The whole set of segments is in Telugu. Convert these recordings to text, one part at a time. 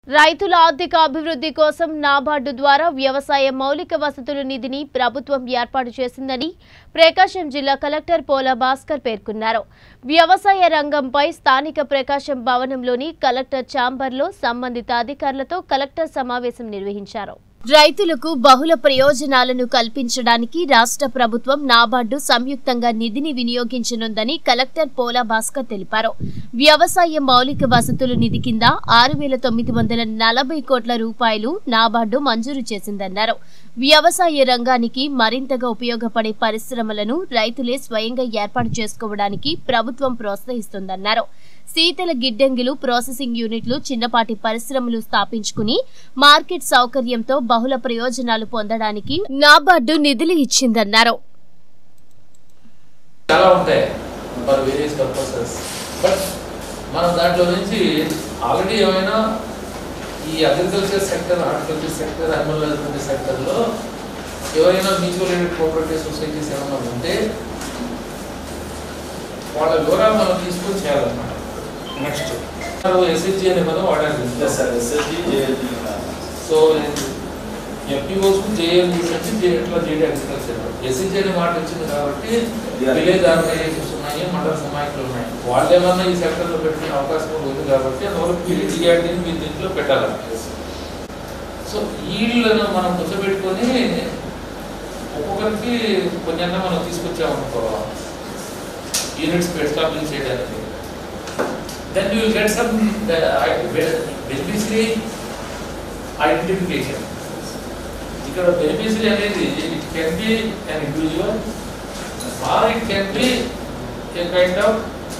రైతుల ఆర్థిక అభివృద్ధి కోసం నాబార్డు ద్వారా వ్యవసాయ మౌలిక వసతుల నిధిని ప్రభుత్వం ఏర్పాటు చేసిందని ప్రకాశం జిల్లా కలెక్టర్ పోల భాస్కర్ పేర్కొన్నారు వ్యవసాయ రంగంపై స్థానిక ప్రకాశం భవనంలోని కలెక్టర్ ఛాంబర్లో సంబంధిత అధికారులతో కలెక్టర్ సమావేశం నిర్వహించారు రైతులకు బహుళ ప్రయోజనాలను కల్పించడానికి రాష్ట్ర ప్రభుత్వం నాబార్డు సంయుక్తంగా నిధిని వినియోగించనుందని కలెక్టర్ పోలా భాస్కర్ తెలిపారు వ్యవసాయ మౌలిక వసతుల నిధి కింద ఆరు వేల తొమ్మిది వందల నలభై కోట్ల రూపాయలు నాబార్డు మంజూరు చేసిందన్నారు వ్యవసాయ రంగానికి మరింతగా ఉపయోగపడే పరిశ్రమలను రైతులే స్వయంగా ఏర్పాటు చేసుకోవడానికి ప్రభుత్వం ప్రోత్సహిస్తుందన్నారు శీతల గిడ్డంగిలు ప్రాసెసింగ్ యూనిట్లు చిన్నపాటి పరిశ్రమలు స్థాపించుకుని మార్కెట్ సౌకర్యంతో బహుళ ప్రయోజనాలు పొందడానికి నాబార్డు నిధులు ఇచ్చిందన్నారు చాలా ఉంటాయి ఫర్ వేరియస్ పర్పసెస్ బట్ మనం దాంట్లో నుంచి ఆల్రెడీ ఏమైనా ఈ agriculture sector horticulture sector animal husbandry సెక్టర్లో ఎవరైనా మ్యూచువల్ ఎయిడెడ్ కోఆపరేటివ్ సొసైటీస్ ఏమైనా ఉంటే వాళ్ళ వివరాలు మనం తీసుకొని చేయాలన్నమాట నెక్స్ట్ ఎస్హెచ్జి అనే పదం వాడాలి Yes, sir. SSG, JLG. So FPOs JLEs అంటే జే- ఎట్లా జేడీ అగ్రికల్చర్ ఎస్హెచ్జి అనే మాట వచ్చింది కాబట్టి Yeah. విలేజ్ ఆర్గనైజేషన్స్ ఉన్నాయి మండల సమాఖ్యలు ఉన్నాయి వాళ్ళు ఏమన్నా ఈ సెక్టర్లో పెట్టుకునే అవకాశం కూడా ఉంది కాబట్టి అందువల్ల విలేజ్ జిఆర్డీని మీ దీంట్లో పెట్టాలి సో వీళ్ళను మనం కూర్చోబెట్టుకొని ఒక్కొక్కరికి కొన్ని అన్న మనం తీసుకొచ్చామనుకో యూనిట్స్ ఎస్టాబ్లిష్ చేయడానికి then you will get some beneficiary identification ఇక్కడ బెనిఫిషరీ అనేది it can be an individual or it can be a kind of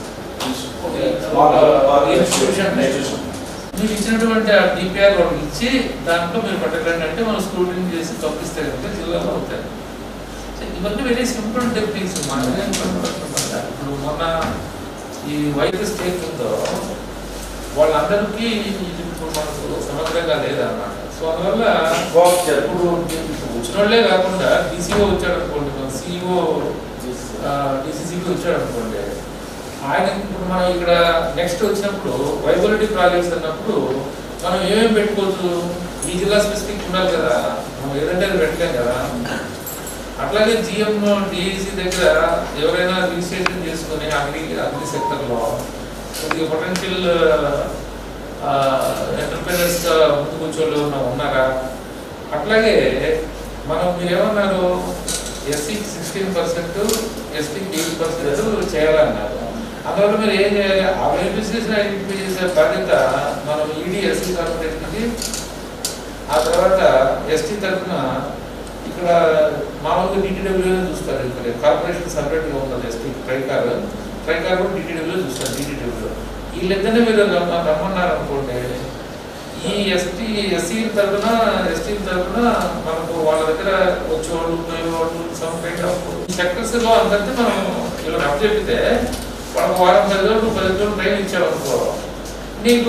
institution మీరు ఇచ్చినటువంటి ఆ డిపిఆర్ వాళ్ళు ఇచ్చి దాంట్లో మీరు పట్టకండి అంటే మనం స్క్రూటింగ్ చేసి పంపిస్తే కనుక జిల్లాలో అవుతాయి సో ఇవన్నీ వెరీ సింపుల్ టెక్నిక్స్ మనమే ఇప్పుడు మొన్న ఈ వైద్య స్టేట్ ఉందో వాళ్ళందరికీ ఇది ఇప్పుడు మనకు సమగ్రంగా లేదన్నమాట సో అందువల్ల ఇప్పుడు వచ్చిన వాళ్ళే కాకుండా డీసీఓ వచ్చాడు అనుకోండి మన సిఇఓ డిసిసికి వచ్చాడు అనుకోండి ఆయన ఇప్పుడు మనం ఇక్కడ నెక్స్ట్ వచ్చినప్పుడు వైబిలిటీ ప్రాజెక్ట్స్ అన్నప్పుడు మనం ఏమేమి పెట్టుకోవచ్చు ఈ జిల్లా స్పెసిఫిక్ ఉండాలి కదా మనం ఏదంటే అది పెట్టలేం కదా అట్లాగే జిఎం డిఈసి దగ్గర ఎవరైనా రిజిస్ట్రేషన్ చేసుకుని అగ్రి అగ్రి సెక్టర్లో కొద్దిగా పొటెన్షియల్ ఎంటర్ప్రైనర్స్ ముందు కూర్చోళ్ళు ఉన్నారా అట్లాగే మనం మీరు ఏమన్నారు ఎస్సీకి సిక్స్టీన్ పర్సెంట్ ఎస్టీకి ఎయిట్ పర్సెంట్ చేయాలన్నారు అందువల్ల మీరు ఏం చేయాలి ఆ బెనిఫిషరీస్ని ఐడెంటిఫై చేసే బాధ్యత మనం ఈడీ ఎస్సీ కార్పొరేషన్కి ఆ తర్వాత ఎస్టీ తరఫున ఇక్కడ మామూలుగా డిటిడబ్ల్యూ చూస్తారు ఇక్కడ కార్పొరేషన్ సపరేట్గా ఉంటుంది ఎస్టీ ట్రైకార్ ట్రైకార్ కూడా డిటిడబ్ల్యూ చూస్తారు డిటిడబ్ల్యూ వీళ్ళిద్దరినే మీరు రమ్మ- రమ్మన్నారు అనుకోండి ఈ ఎస్టీ ఎస్సీ తరఫున ఎస్టీ తరఫున మనకు వాళ్ళ దగ్గర వచ్చేవాళ్ళు పోయేవాళ్ళు సమ్ కైండ్ ఆఫ్ సెక్టర్స్ లో అందరికీ మనం ఇలా చెప్తే వాళ్ళకి వారం పది రోజులు పది రోజులు ట్రైన్ ఇచ్చామనుకో నీకు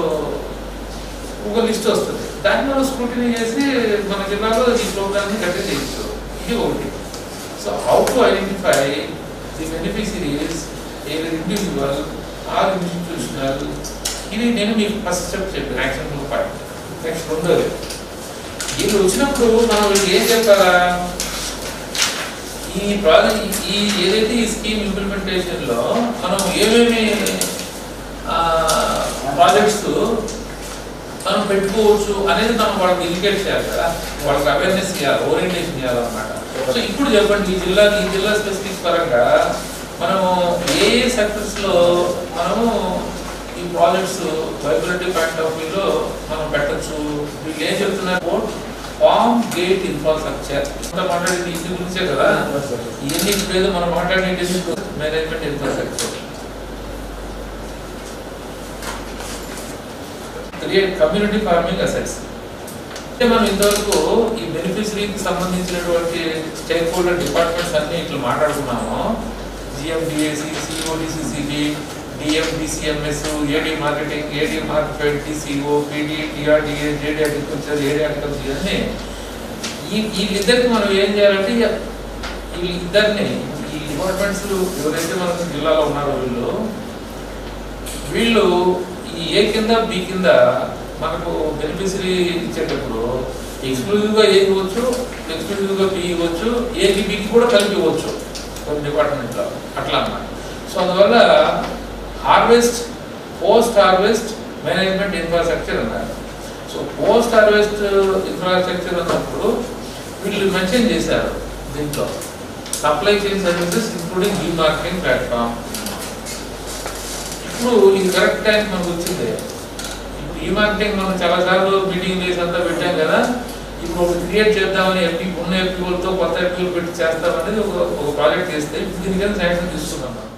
ఒక లిస్ట్ వస్తుంది దాన్ని మనం స్క్రూటినీ చేసి మన జిల్లాలో ఈ ప్రోగ్రామ్ని కండక్ట్ చేయొచ్చు ఇది ఒకటి so how to identify the beneficiaries ఏది ఇండివిజువల్ ఆర్ ఇన్స్టిట్యూషనల్ ఇది నేను మీకు ఫస్ట్ స్టెప్ చెప్పాను యాక్షన్ గ్రూప్ పాయింట్ నెక్స్ట్ రెండోది వీళ్ళు వచ్చినప్పుడు మనం వీళ్ళకి ఏం చెప్పాలా ఈ ప్రాజెక్ట్ ఈ ఏదైతే ఈ స్కీమ్ ఇంప్లిమెంటేషన్ లో మనం ఏమేమి ప్రాజెక్ట్స్ మనం పెట్టుకోవచ్చు అనేది మనం వాళ్ళకి ఇండికేట్ చేయాలి కదా వాళ్ళకి అవేర్నెస్ చేయాలి ఓరియంటేషన్ చేయాలన్నమాట సో ఇప్పుడు చెప్పండి ఈ జిల్లా ఈ జిల్లా స్పెసిఫిక్ పరంగా మనం ఏ ఏ సెక్టర్స్ లో మనము ఈ ప్రాజెక్ట్స్ వైబిలిటీ పాయింట్ ఆఫ్ వ్యూలో మనం పెట్టొచ్చు వీళ్ళు ఏం చెప్తున్నారు ఫామ్ గేట్ ఇన్ఫ్రాస్ట్రక్చర్ మాట్లాడేది ఇంటి గురించే కదా ఇవన్నీ ఇప్పుడు ఏదో మనం మాట్లాడేది management infrastructure create community farming assets అంటే మనం ఇంతవరకు ఈ బెనిఫిషరీకి సంబంధించినటువంటి స్టేక్ హోల్డర్ డిపార్ట్మెంట్స్ అన్ని ఇట్లా మాట్లాడుకున్నాము GMDAC CODCCB DMDCMS AD marketing AD market TCO PD TRDA JD agriculture AD agriculture ఇవన్నీ ఈ వీళ్ళిద్దరికి మనం ఏం చేయాలంటే ఈ ఇద్దరిని ఈ డిపార్ట్మెంట్స్ ఎవరైతే మనకు జిల్లాలో ఉన్నారో వీళ్ళు వీళ్ళు ఈ ఏ కింద బి కింద మనకు బెనిఫిషరీ ఇచ్చేటప్పుడు ఎక్స్క్లూజివ్గా ఏ ఇవ్వచ్చు ఎక్స్క్లూజివ్గా బి ఇవ్వచ్చు ఏకి బికి కూడా కలిపి ఇవ్వచ్చు కొన్ని డిపార్ట్మెంట్లో అట్లా అన్నమాట సో అందువల్ల harvest post harvest management infrastructure అన్నారు సో పోస్ట్ హార్వెస్ట్ ఇన్ఫ్రాస్ట్రక్చర్ అన్నప్పుడు వీళ్ళు మెన్షన్ చేశారు దీంట్లో సప్లై చైన్ సర్వీసెస్ ఇంక్లూడింగ్ ఈ మార్కెటింగ్ ప్లాట్ఫామ్ ఇప్పుడు ఇది కరెక్ట్ టైం మనకు వచ్చింది ఇప్పుడు ఈ మార్కెటింగ్ మనం చాలా సార్లు మీటింగ్ చేసి అంతా పెట్టాం కదా ఇప్పుడు ఒకటి క్రియేట్ చేద్దామని ఎఫ్పీ ఉన్న ఎఫ్పీలతో కొత్త ఎఫ్పీలు పెట్టి చేస్తామనేది ఒక ఒక ప్రాజెక్ట్ చేస్తే దీనికైనా శాంక్షన్ తీసుకున్నాం మనం